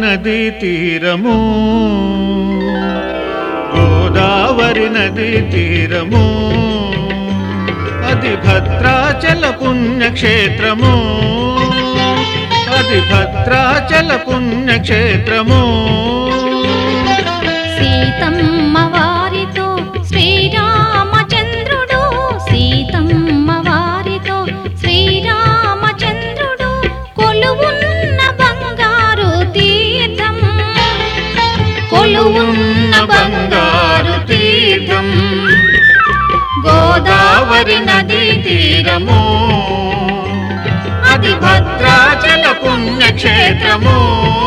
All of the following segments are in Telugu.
నదీ తీరము గోదావరి నదీ తీరము అది భద్రాచల పుణ్యక్షేత్రము అది భద్రాచల పుణ్యక్షేత్రము సీతమ్మ వారితో శ్రీరామచంద్రుడు సీతమ్మ వారితో శ్రీరామచంద్రుడు కొలువున్న బంగారు తీర్థం కొలువున్న బంగారు తీర్థం గోదావరి నదీ తీరము అది భద్రాచల పుణ్యక్షేత్రము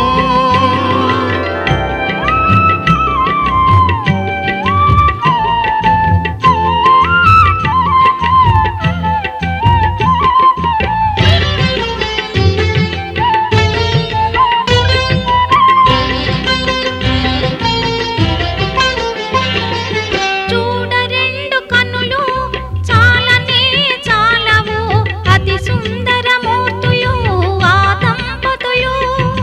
చూడ రెండు కన్నులు చాలనే చాలవు అతి సుందరమూర్తులు ఆ దంపతులు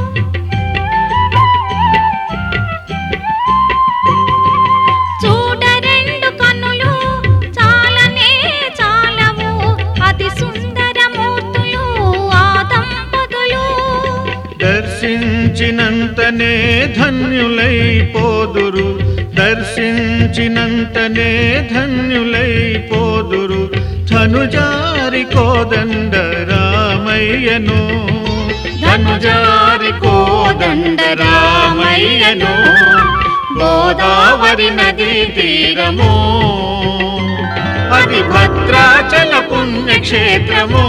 చూడ రెండు కన్నులు చాలనే చాలవు అతి సుందరమూర్తులు ఆ దంపతులు దర్శించినంతనే ధన్యులైపోదురు దర్శించినంతనే ధన్యులైపోదురు ధనుజారి కోదండ రామయ్యను ధనుజారి కోదండ రామయ్యను గోదావరి నదీ తీరము అది భద్రాచల పుణ్యక్షేత్రము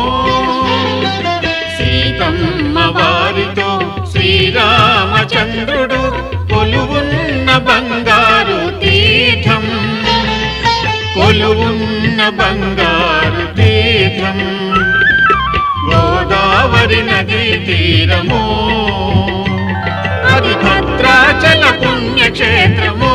సీతమ్మ వారితో శ్రీరామచంద్రుడు కొలువున్న బంగారు తీర్థం కొలువున్న బంగారు తీర్థం గోదావరి నదీ తీరము అది భద్రాచల పుణ్యక్షేత్రము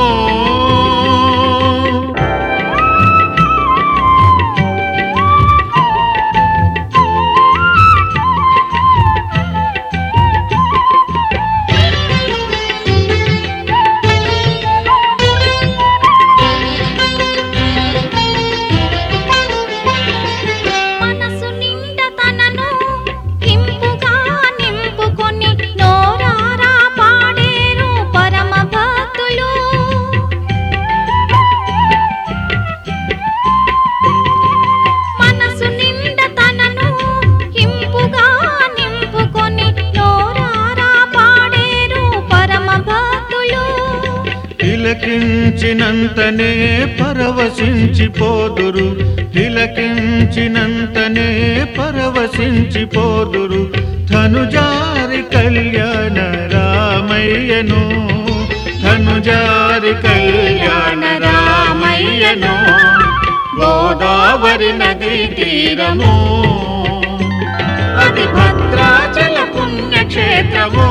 మనసు నిండ తనను ఇంపుగా నింపుకొని నోరారా పాడేరు పరమ భక్తులు మనసు నిండ తనను ఇంపుగా నింపుకొని నోరారా పాడేరు పరమ భక్తులు తిలకించినంతనే పరవశించిపోదురు తిలకించినంతనే పరవశించిపోదురు ధనుజారి కళ్యాణ రామయ్యను ధనుజారి కళ్యాణ రామయ్యను గోదావరి నదీ తీరము అది భద్రాచల పుణ్యక్షేత్రము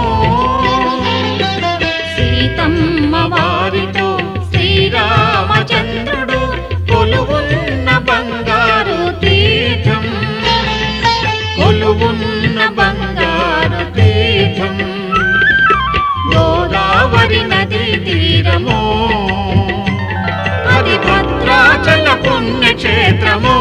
సీతమ్మ వారితో శ్రీరామచంద్రుడు కొలువున్న బంగారు తీర్థం కొలువున్న బంగారు తీర్థం గోదావరి నదీ తీరము అది భద్రాచల పుణ్యక్షేత్రము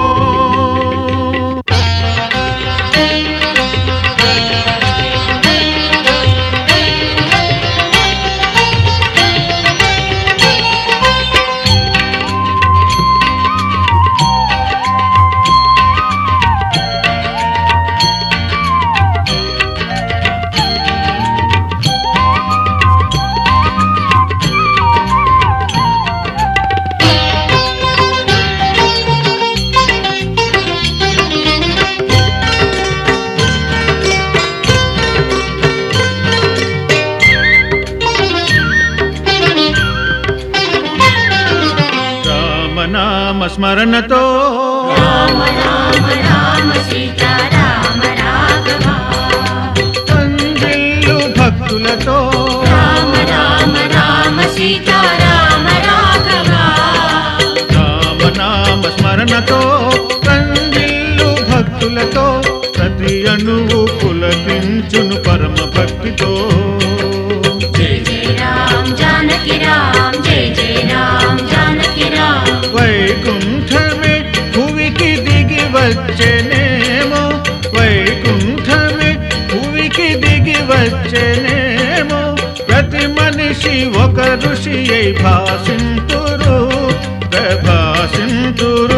రామనామ స్మరణతో రామ రామ రామ సీతా రామ రాఘవ అందిల్లు భక్తులతో రామ రామ రామ సీతా రామ రాఘవ రామనామ స్మరణతో కందిల్లు భక్తులతో ప్రతి అణువు పులకించును పరమ భక్తితో భాసింతురు ప్రభాసింతురు